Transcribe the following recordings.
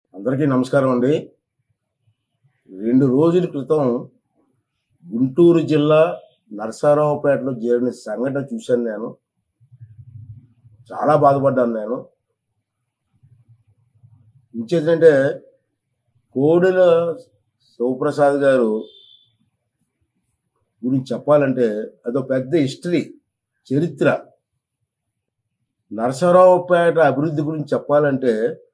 అందరికీ నమస్కారం అండి రెండు రోజుల క్రితం గుంటూరు జిల్లా నరసరావుపేటలో జరిగిన సంఘటన చూశాను నేను చాలా బాధపడ్డాను నేను ఇంకేంటంటే కోడెల శివప్రసాద్ గారు గురించి చెప్పాలంటే అదొక పెద్ద హిస్టరీ చరిత్ర నరసరావుపేట అభివృద్ధి గురించి చెప్పాలంటే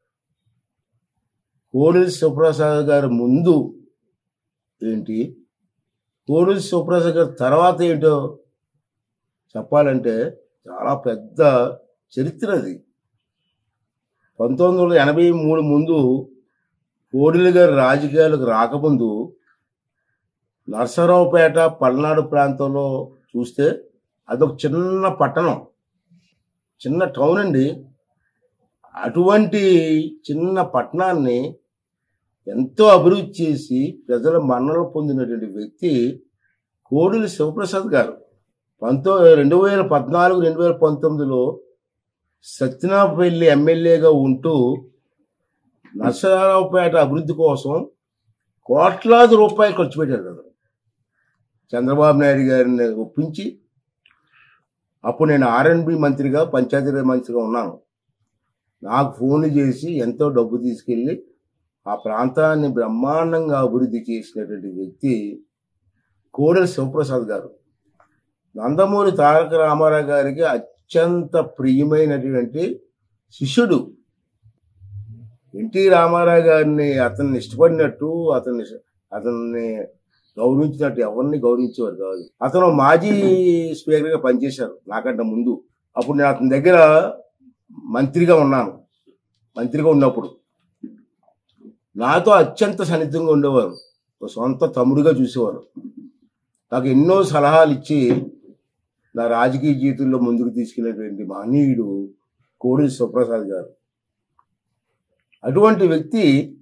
కోడెల శివప్రసాద్ గారి ముందు ఏంటి కోడెల శివప్రసాద్ గారి తర్వాత ఏంటో చెప్పాలంటే చాలా పెద్ద చరిత్ర అది పంతొమ్మిది వందల ఎనభై మూడు ముందు కోడెల గారి రాజకీయాలకు రాకముందు నరసరావుపేట పల్నాడు ప్రాంతంలో చూస్తే అదొక చిన్న పట్టణం చిన్న టౌన్ అండి అటువంటి చిన్న పట్టణాన్ని ఎంతో అభివృద్ధి చేసి ప్రజల మన్నలు పొందినటువంటి వ్యక్తి కోడూరి శివప్రసాద్ గారు పంతొమ్మిది రెండు వేల పద్నాలుగు రెండు వేల పంతొమ్మిదిలో సత్యనాపల్లి ఎమ్మెల్యేగా ఉంటూ నరసరావుపేట అభివృద్ధి కోసం కోట్లాది రూపాయలు ఖర్చు పెట్టారు కదా చంద్రబాబు నాయుడు గారిని ఒప్పించి అప్పుడు నేను ఆర్ఎన్బి మంత్రిగా పంచాయతీరాజ్ మంత్రిగా ఉన్నాను నాకు ఫోన్లు చేసి ఎంతో డబ్బు తీసుకెళ్ళి ఆ ప్రాంతాన్ని బ్రహ్మాండంగా అభివృద్ధి చేసినటువంటి వ్యక్తి కోడెల శివప్రసాద్ గారు నందమూరి తారక రామారావు గారికి అత్యంత ప్రియమైనటువంటి శిష్యుడు ఎన్టీ రామారావు గారిని అతన్ని ఇష్టపడినట్టు అతన్ని అతన్ని గౌరవించినట్టు ఎవరిని గౌరవించేవారు కాదు అతను మాజీ స్పీకర్గా పనిచేశారు నాకంటే ముందు అప్పుడు నేను అతని దగ్గర మంత్రిగా ఉన్నాను మంత్రిగా ఉన్నప్పుడు నాతో అత్యంత సన్నిహితంగా ఉండేవారు ఒక సొంత తమ్ముడుగా చూసేవారు నాకు ఎన్నో సలహాలు ఇచ్చి నా రాజకీయ జీవితంలో ముందుకు తీసుకెళ్ళినటువంటి మహనీయుడు కోడి సుప్రసాద్ గారు అటువంటి వ్యక్తి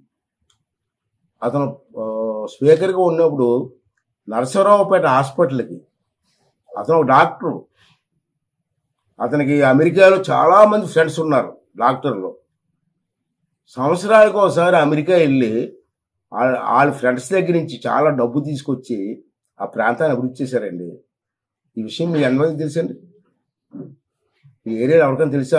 అతను ఆ, స్పీకర్గా ఉన్నప్పుడు నరసరావుపేట హాస్పిటల్కి అతను ఒక డాక్టర్ అతనికి అమెరికాలో చాలా మంది ఫ్రెండ్స్ ఉన్నారు డాక్టర్లు సంవత్సరానికి ఒకసారి అమెరికా వెళ్ళి వాళ్ళ వాళ్ళ ఫ్రెండ్స్ దగ్గర నుంచి చాలా డబ్బు తీసుకొచ్చి ఆ ప్రాంతాన్ని అభివృద్ధి చేశారండి ఈ విషయం మీకు ఎంతమందికి తెలుసండి ఈ ఏరియాలో ఎవరికైనా తెలుసా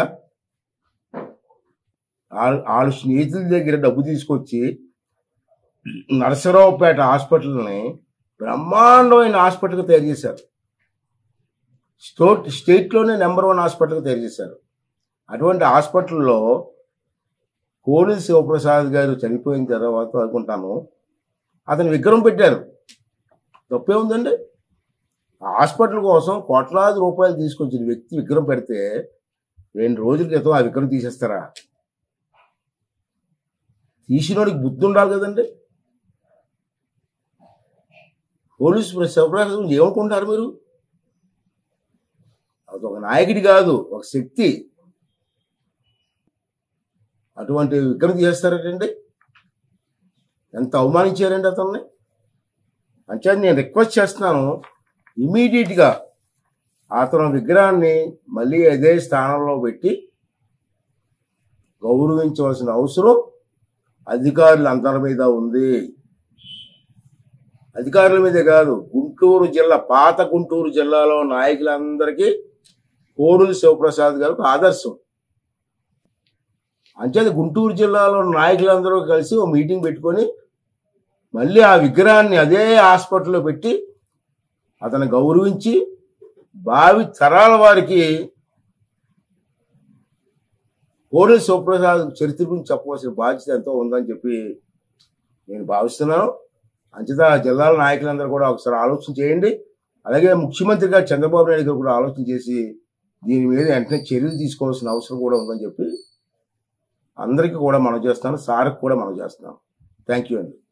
వాళ్ళ వాళ్ళ స్నేహితుల దగ్గర డబ్బు తీసుకొచ్చి నరసరావుపేట హాస్పిటల్ని బ్రహ్మాండమైన హాస్పిటల్గా తయారు చేశారు స్టోట్ స్టేట్లోనే నెంబర్ వన్ హాస్పిటల్గా తయారు చేశారు అటువంటి హాస్పిటల్లో కోడి శివప్రసాద్ గారు చనిపోయిన తర్వాత అనుకుంటాను అతని విగ్రహం పెట్టారు తప్పే ఉందండి ఆ హాస్పిటల్ కోసం కోట్లాది రూపాయలు తీసుకొచ్చిన వ్యక్తి విగ్రహం పెడితే రెండు రోజుల క్రితం ఆ విగ్రహం తీసేస్తారా తీసినోడికి బుద్ధి ఉండాలి కదండి పోలీసు శివప్రసాద్ గురించి ఏమనుకుంటారు మీరు అది ఒక నాయకుడి కాదు ఒక శక్తి అటువంటి విగ్రహం తీసేస్తారండి ఎంత అవమానించారండి అతన్ని అంటే నేను రిక్వెస్ట్ చేస్తున్నాను ఇమీడియట్గా అతను విగ్రహాన్ని మళ్ళీ అదే స్థానంలో పెట్టి గౌరవించవలసిన అవసరం అధికారులందరి మీద ఉంది అధికారుల మీదే కాదు గుంటూరు జిల్లా పాత గుంటూరు జిల్లాలో నాయకులందరికీ కోడూరు శివప్రసాద్ గారికి ఆదర్శం అంచేది గుంటూరు జిల్లాలో నాయకులందరూ కలిసి ఒక మీటింగ్ పెట్టుకొని మళ్ళీ ఆ విగ్రహాన్ని అదే హాస్పిటల్లో పెట్టి అతను గౌరవించి భావి తరాల వారికి కోడెల శివప్రసాద్ చరిత్ర గురించి చెప్పవలసిన బాధ్యత ఎంతో ఉందని చెప్పి నేను భావిస్తున్నాను అంచేత ఆ జిల్లాల నాయకులందరూ కూడా ఒకసారి ఆలోచన చేయండి అలాగే ముఖ్యమంత్రి గారు చంద్రబాబు నాయుడు గారు కూడా ఆలోచన చేసి దీని మీద వెంటనే చర్యలు తీసుకోవాల్సిన అవసరం కూడా ఉందని చెప్పి అందరికీ కూడా మనం చేస్తాను సార్కి కూడా మనం చేస్తున్నాం థ్యాంక్ యూ అండి